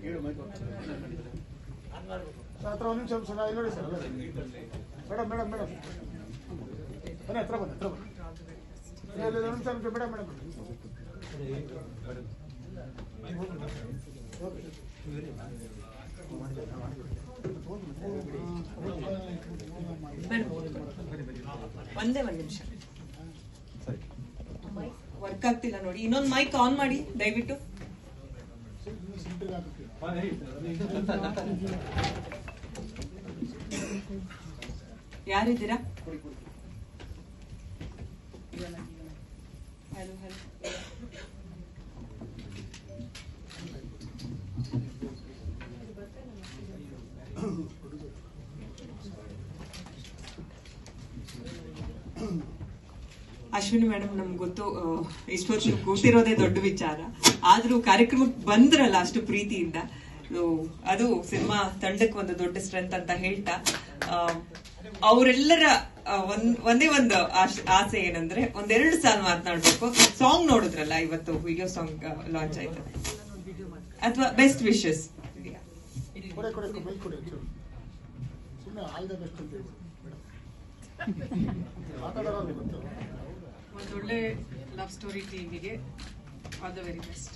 ಹತ್ರ ಒಂದು ನಿಮಿಷ ಸರ್ ಇಲ್ಲಿ ನೋಡಿ ಸರ್ ಮೇಡಮ್ ಮೇಡಮ್ ಮೇಡಮ್ ಬನ್ನಿ ಹತ್ರ ಬನ್ನಿ ಹತ್ರ ಬನ್ನಿ ಇಲ್ಲ, ಇಲ್ಲ, ಒಂದು ನಿಮಿಷ ಮೇಡಮ್ ಮೇಡಮ್ ಒಂದೇ ಒಂದ್ ನಿಮಿಷ ವರ್ಕ್ ಆಗ್ತಿಲ್ಲ ನೋಡಿ ಇನ್ನೊಂದ್ ಮೈಕ್ ಆನ್ ಮಾಡಿ ದಯವಿಟ್ಟು ಯಾರಿದ್ದೀರಾ ಹಲೋ ಹಲೋ ಅಶ್ವಿನಿ ಮೇಡಮ್ ನಮ್ಗೆ ಗೊತ್ತು ಆ, ಇಷ್ಟು ವರ್ಷ ಕೂತಿರೋದೇ ದೊಡ್ಡ ವಿಚಾರ ಆದ್ರೂ ಕಾರ್ಯಕ್ರಮಕ್ಕೆ ಬಂದ್ರಲ್ಲ ಅಷ್ಟು ಪ್ರೀತಿಯಿಂದ So, ಅದು ಸಿನಿಮಾ ತಂಡಕ್ಕೆ ಒಂದು ದೊಡ್ಡ ಸ್ಟ್ರೆಂತ್ ಅಂತ ಹೇಳ್ತಾ ಆ, ಅವರೆಲ್ಲರ ಆ, ಒಂದ್- ಒಂದೇ ಒಂದು ಆಶ್- ಆಸೆ ಏನಂದ್ರೆ ಒಂದೆರಡು ಸಾಲ ಮಾತನಾಡ್ಬೇಕು ಸಾಂಗ್ ನೋಡಿದ್ರಲ್ಲ ಇವತ್ತು ವಿಡಿಯೋ ಸಾಂಗ್ ಲಾಂಚ್ ಆಯ್ತು ಅಥವಾ ಬೆಸ್ಟ್ ವಿಶಸ್ ಕೊಡೆ ಕೊಡೆ ಬೈಕ್ ಕೊಡಿ ಒಂಚೂರು ಸುಮ್ಮನೆ ಆಲ್ ದ ಬೆಸ್ಟ್ ಅಂತ ಹೇಳಿ ಮೇಡಮ್ ಮಾತಾಡೋರು ಗೊತ್ತು ಒಂದೊಳ್ಳೆ ಲವ್ ಸ್ಟೋರಿ ಟೀಮಿಗೆ ಆಲ್ ದ ವೆರಿ ಬೆಸ್ಟ್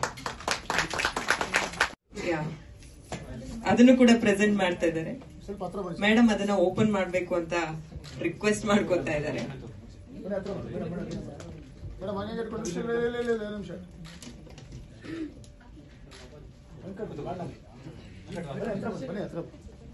ಅದನ್ನು ಕೂಡ ಪ್ರೆಸೆಂಟ್ ಮಾಡ್ತಾ ಇದ್ದಾರೆ ಸ್ವಲ್ಪ ಹತ್ರ ಬನ್ನಿ ಮೇಡಮ್ ಅದನ್ನ ಓಪನ್ ಮಾಡ್ಬೇಕು ಅಂತ ರಿಕ್ವೆಸ್ಟ್ ಮಾಡ್ಕೊತಾ ಇದ್ದಾರೆ ಬನ್ನಿ ಹತ್ರ ಬನ್ನಿ ಮೇಡಮ್ ಮೇಡಮ್ ಮೇಡಮ್ ಹಂಗೆ ಇಟ್ಕೊಂಡು ನಿಮಿಷ ಇಲ್ಲ ಇಲ್ಲ ಇಲ್ಲ ಇಲ್ಲ ನಿಮಿಷ ಬನ್ನಿ ಹತ್ರ ಬನ್ನಿ ಬನ್ನಿ ಹತ್ರ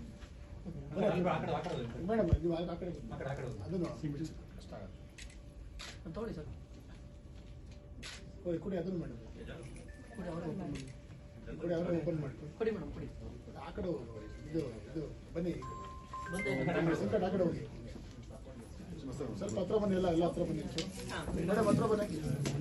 ಬನ್ನಿ ಮೇಡಮ್ ನೀವು ಆ ಕಡೆ ಅದನ್ನು ಕಷ್ಟ ಆಗುತ್ತೆ ತಗೊಳ್ಳಿ ಸರ್ ಕೊಡಿ ಕೊಡಿ ಅದನ್ನು ಮೇಡಮ್ ಕೊಡಿ ಅವರೇ ಓಪನ್ ಮಾಡಿ ಕೊಡಿ ಅವರೇ ಓಪನ್ ಮಾಡಿ ಕೊಡಿ ಮೇಡಮ್ ಕೊಡಿ ಆ ಕಡೆ ಹೋಗಿ ಇದು ಇದು ಬನ್ನಿ ಸಂಕಟ ಆ ಕಡೆ ಹೋಗಿ ಸ್ವಲ್ಪ ಹತ್ರ ಬನ್ನಿ ಎಲ್ಲ ಎಲ್ಲ ಹತ್ರ ಬನ್ನಿ ಮೇಡಮ್ ಹತ್ರ ಬನ್ನಿ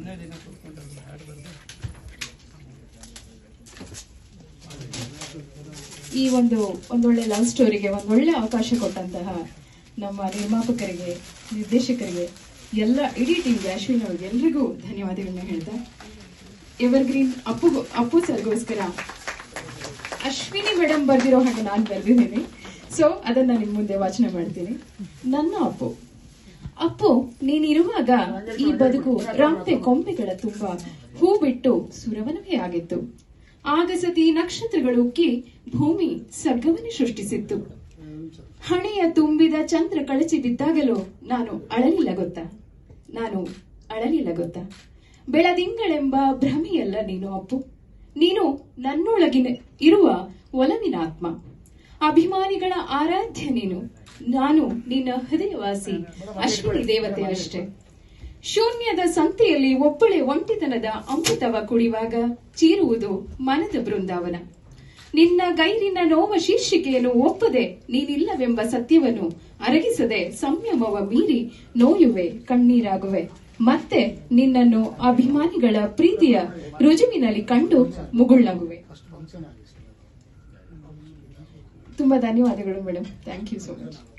ಈ ಒಂದು ಒಂದೊಳ್ಳೆ ಲವ್ ಸ್ಟೋರಿಗೆ ಒಂದೊಳ್ಳೆ ಅವಕಾಶ ಕೊಟ್ಟಂತಹ ನಮ್ಮ ನಿರ್ಮಾಪಕರಿಗೆ ನಿರ್ದೇಶಕರಿಗೆ ಎಲ್ಲ ಇಡೀ ಟೀಮ್ಗೆ ಅಶ್ವಿನ್ ಅವ್ರಿಗೆ ಎಲ್ರಿಗೂ ಧನ್ಯವಾದಗಳನ್ನ ಹೇಳ್ತಾ ಎವರ್ಗ್ರೀನ್ ಅಪ್ಪು ಅಪ್ಪು ಸರ್ಗೋಸ್ಕರ ಅಶ್ವಿನಿ ಮೇಡಮ್ ಬರ್ದಿರೋ ಹಾಗೆ ನಾನು ಬರ್ದಿದ್ದೀನಿ ಸೊ ಅದನ್ನ ನಿಮ್ ಮುಂದೆ ವಾಚನ ಮಾಡ್ತೀನಿ ನನ್ನ ಅಪ್ಪು ಅಪ್ಪು ನೀನಿರುವಾಗ ಈ ಬದುಕು ರಾಂಪೆ ಕೊಂಬೆಗಳ ತುಂಬ ಹೂ ಬಿಟ್ಟು ಸುರವನವೇ ಆಗಿತ್ತು ಆಗಸತಿ ನಕ್ಷತ್ರಗಳು ಉಕ್ಕಿ ಭೂಮಿ ಸರ್ಗವನ್ನು ಸೃಷ್ಟಿಸಿತ್ತು ಹಣೆಯ ತುಂಬಿದ ಚಂದ್ರ ಕಳಚಿ ಬಿದ್ದಾಗಲೂ ನಾನು ಅಳಲಿಲ್ಲ ಗೊತ್ತಾ ನಾನು ಅಳಲಿಲ್ಲ ಗೊತ್ತಾ ಬೆಳದಿಂಗಳೆಂಬ ಭ್ರಮೆಯಲ್ಲ ನೀನು ಅಪ್ಪು ನೀನು ನನ್ನೊಳಗಿನ ಇರುವ ಒಲವಿನ ಆತ್ಮ ಅಭಿಮಾನಿಗಳ ಆರಾಧ್ಯ ನೀನು ನಾನು ನಿನ್ನ ಹೃದಯವಾಸಿ ಅಶ್ವಿನಿ ದೇವತೆ ಅಷ್ಟೇ ಶೂನ್ಯದ ಸಂತೆಯಲ್ಲಿ ಒಬ್ಬಳೆ ಒಂಟಿತನದ ಅಮೃತವ ಕುಡಿಯುವಾಗ ಚೀರುವುದು ಮನದ ಬೃಂದಾವನ ನಿನ್ನ ಗೈರಿನ ನೋವ ಶೀರ್ಷಿಕೆಯನ್ನು ಒಪ್ಪದೆ ನೀನಿಲ್ಲವೆಂಬ ಸತ್ಯವನ್ನು ಅರಗಿಸದೆ ಸಂಯಮವ ಮೀರಿ ನೋಯುವೆ ಕಣ್ಣೀರಾಗುವೆ ಮತ್ತೆ ನಿನ್ನನ್ನು ಅಭಿಮಾನಿಗಳ ಪ್ರೀತಿಯ ರುಜುವಿನಲ್ಲಿ ಕಂಡು ಮುಗುಳ್ನಗುವೆ ಅಷ್ಟು ಫಂಕ್ಷನ್ ಆಗಿ ತುಂಬಾ ಧನ್ಯವಾದಗಳು madam thank you so much